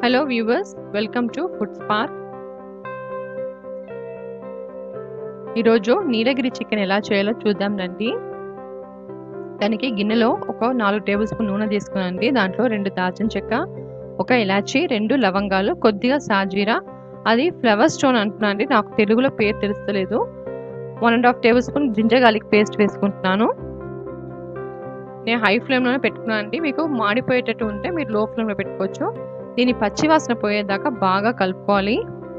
hello viewers welcome to food spark ఈరోజు Nilgiri chicken ఎలా చేయాలో చూద్దాం రండి దానికి గిన్నెలో ఒక నాలుగు టేబుల్ స్పూన్ నూనె తీసుకునండి దాంట్లో రెండు దాల్చిన చెక్క ఒక ఇలాచి రెండు లవంగాలు కొద్దిగా సాజీరా అది ఫ్లవర్ స్టోన్ అంటున్నాను నాకు తెలుగులో పేరు తెలుస్తలేదు one and half table spoon ginger garlic paste వేసుకుంటున్నాను నేను హై ఫ్లేమ్లోనే పెట్టుకున్నాను అండి మీకు మాడిపోయేటట్టు ఉంటే మీరు లో ఫ్లేమ్లో పెట్టుకోవచ్చు దీని పచ్చి వాసన పోయేదాకా బాగా కలుపుకోవాలి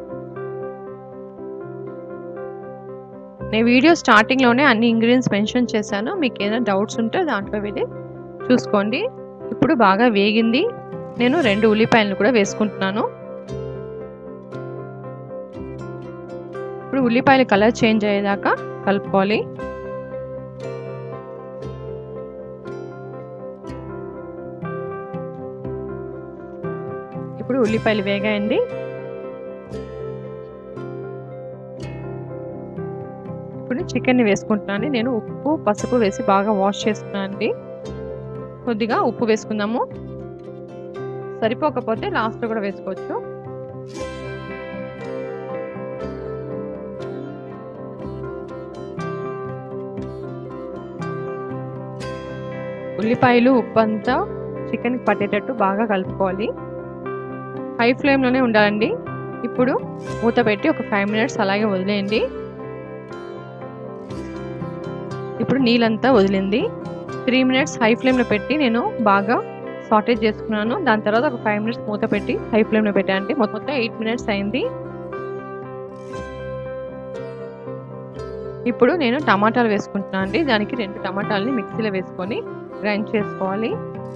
నేను వీడియో స్టార్టింగ్లోనే అన్ని ఇంగ్రీడియంట్స్ మెన్షన్ చేశాను మీకు ఏదైనా డౌట్స్ ఉంటే దాంట్లో వెళ్ళి చూసుకోండి ఇప్పుడు బాగా వేగింది నేను రెండు ఉల్లిపాయలను కూడా వేసుకుంటున్నాను ఇప్పుడు ఉల్లిపాయలు కలర్ చేంజ్ అయ్యేదాకా కలుపుకోవాలి ఇప్పుడు ఉల్లిపాయలు వేగాయండి ఇప్పుడు చికెన్ని వేసుకుంటున్నాను నేను ఉప్పు పసుపు వేసి బాగా వాష్ చేసుకున్నాను అండి కొద్దిగా ఉప్పు వేసుకుందాము సరిపోకపోతే లాస్ట్లో కూడా వేసుకోవచ్చు ఉల్లిపాయలు ఉప్పు అంతా చికెన్కి పట్టేటట్టు బాగా కలుపుకోవాలి హై ఫ్లేమ్లోనే ఉండాలండి ఇప్పుడు మూత పెట్టి ఒక ఫైవ్ మినిట్స్ అలాగే వదిలేయండి ఇప్పుడు నీళ్ళంతా వదిలింది త్రీ మినిట్స్ హై ఫ్లేమ్లో పెట్టి నేను బాగా సాటేజ్ చేసుకున్నాను దాని తర్వాత ఒక ఫైవ్ మినిట్స్ మూత పెట్టి హై ఫ్లేమ్లో పెట్టానండి మొత్తం ఎయిట్ మినిట్స్ అయింది ఇప్పుడు నేను టమాటాలు వేసుకుంటున్నాను అండి దానికి రెండు టమాటాలని మిక్సీలో వేసుకొని గ్రైండ్ చేసుకోవాలి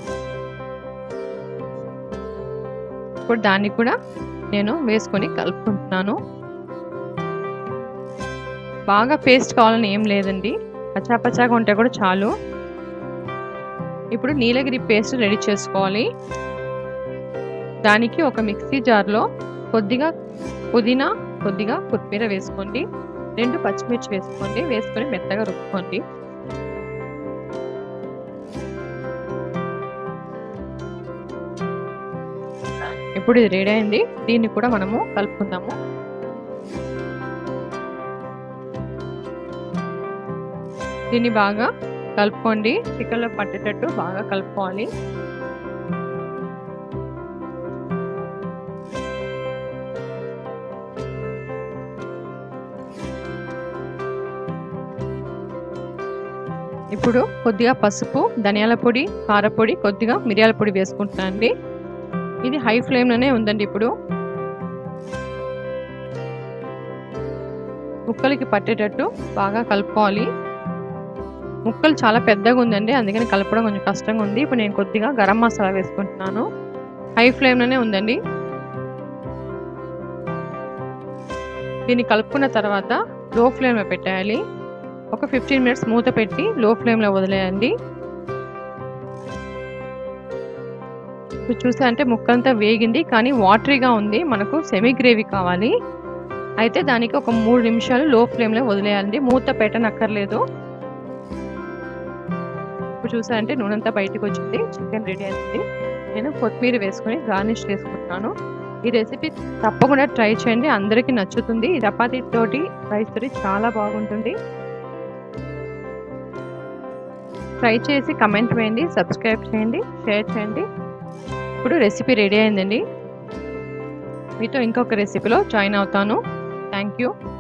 ఇప్పుడు దాన్ని కూడా నేను వేసుకొని కలుపుకుంటున్నాను బాగా పేస్ట్ కావాలని ఏం లేదండి పచ్చాపచ్చాగా ఉంటే కూడా చాలు ఇప్పుడు నీలగిరి పేస్ట్ రెడీ చేసుకోవాలి దానికి ఒక మిక్సీ జార్లో కొద్దిగా పుదీనా కొద్దిగా కొత్తిమీర వేసుకోండి రెండు పచ్చిమిర్చి వేసుకోండి వేసుకొని మెత్తగా రుబ్బుకోండి ఇప్పుడు ఇది రెడీ అయింది దీన్ని కూడా మనము కలుపుకుందాము దీన్ని బాగా కలుపుకోండి చికెన్లో పట్టేటట్టు బాగా కలుపుకోవాలి ఇప్పుడు కొద్దిగా పసుపు ధనియాల పొడి కారపొడి కొద్దిగా మిరియాల పొడి వేసుకుంటున్నాను అండి ఇది హై ఫ్లేమ్లోనే ఉందండి ఇప్పుడు ముక్కలకి పట్టేటట్టు బాగా కలుపుకోవాలి ముక్కలు చాలా పెద్దగా ఉందండి అందుకని కలపడం కొంచెం కష్టంగా ఉంది ఇప్పుడు నేను కొద్దిగా గరం మసాలా వేసుకుంటున్నాను హై ఫ్లేమ్లోనే ఉందండి దీన్ని కలుపుకున్న తర్వాత లో ఫ్లేమ్లో పెట్టేయాలి ఒక ఫిఫ్టీన్ మినిట్స్ మూత పెట్టి లో ఫ్లేమ్లో వదిలేయండి ఇప్పుడు చూసా అంటే ముక్కంతా వేగింది కానీ వాటరీగా ఉంది మనకు సెమీ గ్రేవీ కావాలి అయితే దానికి ఒక మూడు నిమిషాలు లో ఫ్లేమ్లో వదిలేయాలండి మూత పెట్టనక్కర్లేదు ఇప్పుడు చూసారంటే నూనెంతా బయటకు వచ్చింది చికెన్ రెడీ అయింది నేను కొత్తిమీర వేసుకొని గార్నిష్ చేసుకుంటున్నాను ఈ రెసిపీ తప్పకుండా ట్రై చేయండి అందరికీ నచ్చుతుంది చపాతీ తోటి రైస్ తోటి చాలా బాగుంటుంది ట్రై చేసి కమెంట్ వేయండి సబ్స్క్రైబ్ చేయండి షేర్ చేయండి ఇప్పుడు రెసిపీ రెడీ అయిందండి మీతో ఇంకొక రెసిపీలో జాయిన్ అవుతాను థ్యాంక్ యూ